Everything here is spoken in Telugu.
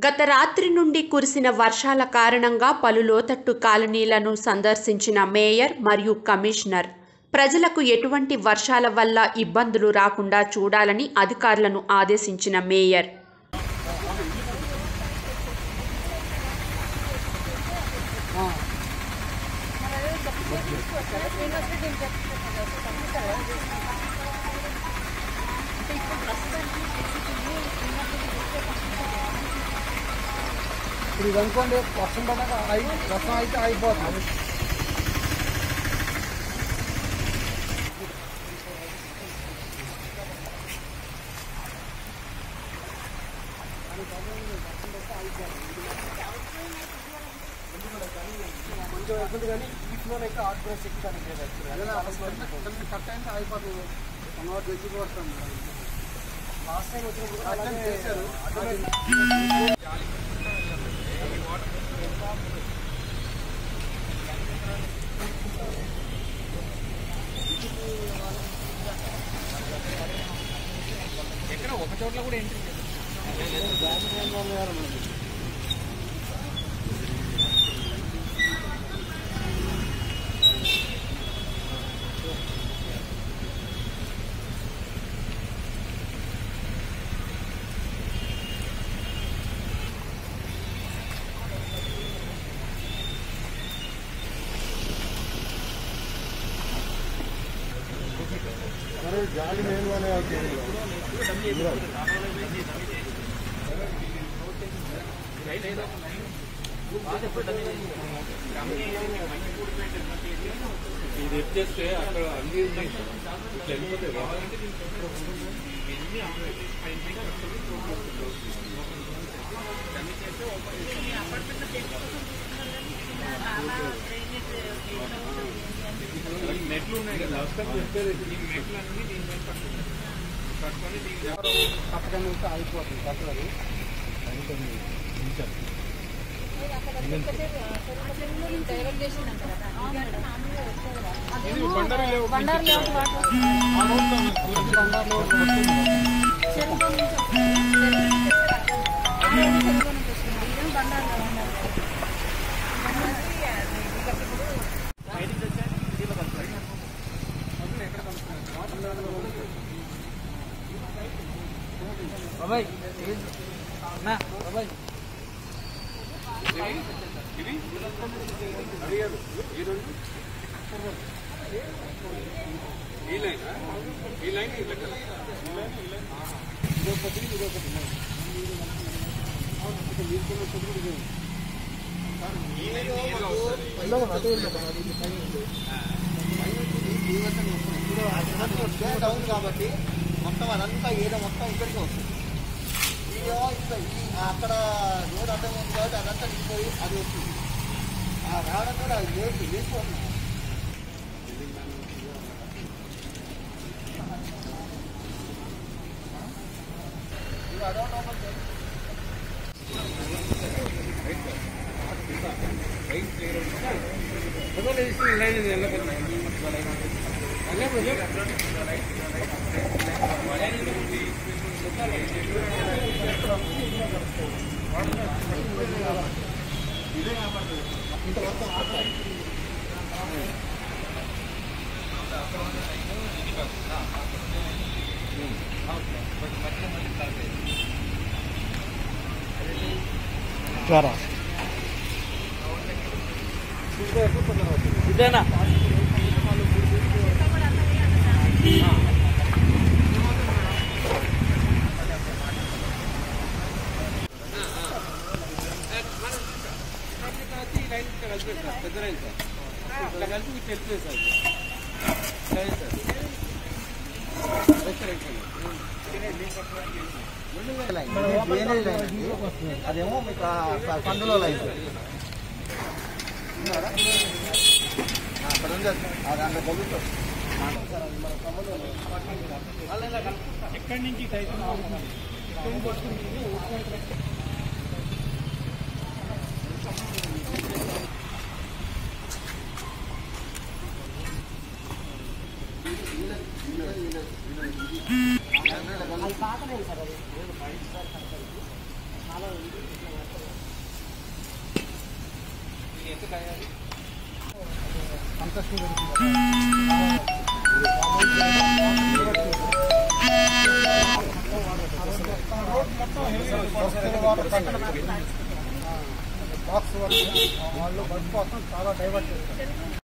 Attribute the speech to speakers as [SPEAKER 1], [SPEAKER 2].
[SPEAKER 1] గత రాత్రి నుండి కురిసిన వర్షాల కారణంగా పలు లోతట్టు కాలనీలను సందర్శించిన మేయర్ మరియు కమిషనర్ ప్రజలకు ఎటువంటి వర్షాల వల్ల ఇబ్బందులు రాకుండా చూడాలని అధికారులను ఆదేశించిన మేయర్
[SPEAKER 2] ఇప్పుడు ఇది అనుకోండి వర్షం పడ్డాక అయి వర్షం అయితే అయిపోతుంది కొంచెం ఎక్కువ కానీ ఈ ఫ్లోర్ అయితే ఆర్ట్ బ్రష్ ఎక్కుతానికి కట్ అయితే అయిపోతుంది వన్ అవర్ ఎక్కువ వస్తుంది లాస్ట్ టైం వచ్చినప్పుడు కూడా అలాగే చేశారు గాలి మేలుగానే
[SPEAKER 3] ఇది ఎత్తేస్తే అక్కడ అన్ని ఉన్నాయి ఇట్లా వెళ్ళిపోతే కావాలంటే నెట్లు ఉన్నాయి కదా అక్కడ చెప్పేది ఈ నెట్లు అన్ని దీని మీద పట్టుకుంటాయి. పట్టుకొని దీని
[SPEAKER 2] పక్కన ఉంటే అయిపోతుంది పక్కన
[SPEAKER 3] ఇది బండారు లేవు
[SPEAKER 2] బాబాయ్ నా బాబాయ్
[SPEAKER 3] ఈ లైన్ ఈ లైన్ ఈ లెక్క
[SPEAKER 2] డౌన్ కాబట్టి మొత్తం అదంతా ఏదో మొత్తం ఇక్కడికి వస్తుంది ఇదేమో ఇక్కడ ఈ అక్కడ రోడ్ అడ్డం ఉంది కాబట్టి అదంతా నిండిపోయి అది వస్తుంది ఆ రావడం కూడా లేచి లేచిపోతుంది ఇది అదొకటి open చేయి.
[SPEAKER 3] లైన్ ఇది వెళ్ళకపోతే
[SPEAKER 2] Cara. ఇదేనా
[SPEAKER 3] ఈ లైన్ ఇక్కడ కలిపేది సార్ పెద్ద లైన్ సార్ ఇట్లా కలిపి ఇట్లా వెళ్తుంది sir line sir right right sir
[SPEAKER 2] అదేమో మీకు పండులో లైన్ అక్కడ ఉంది అది అక్కడ గొలుస్తుంది
[SPEAKER 3] ఎక్కడి నుంచి టైప్ ఇది ఎంత కాయాలి
[SPEAKER 4] కంటెస్ట్ జరుగుతుంది బాక్స్ వాళ్ళు బస్ కోసం చాలా డైవర్ట్ చేస్తారు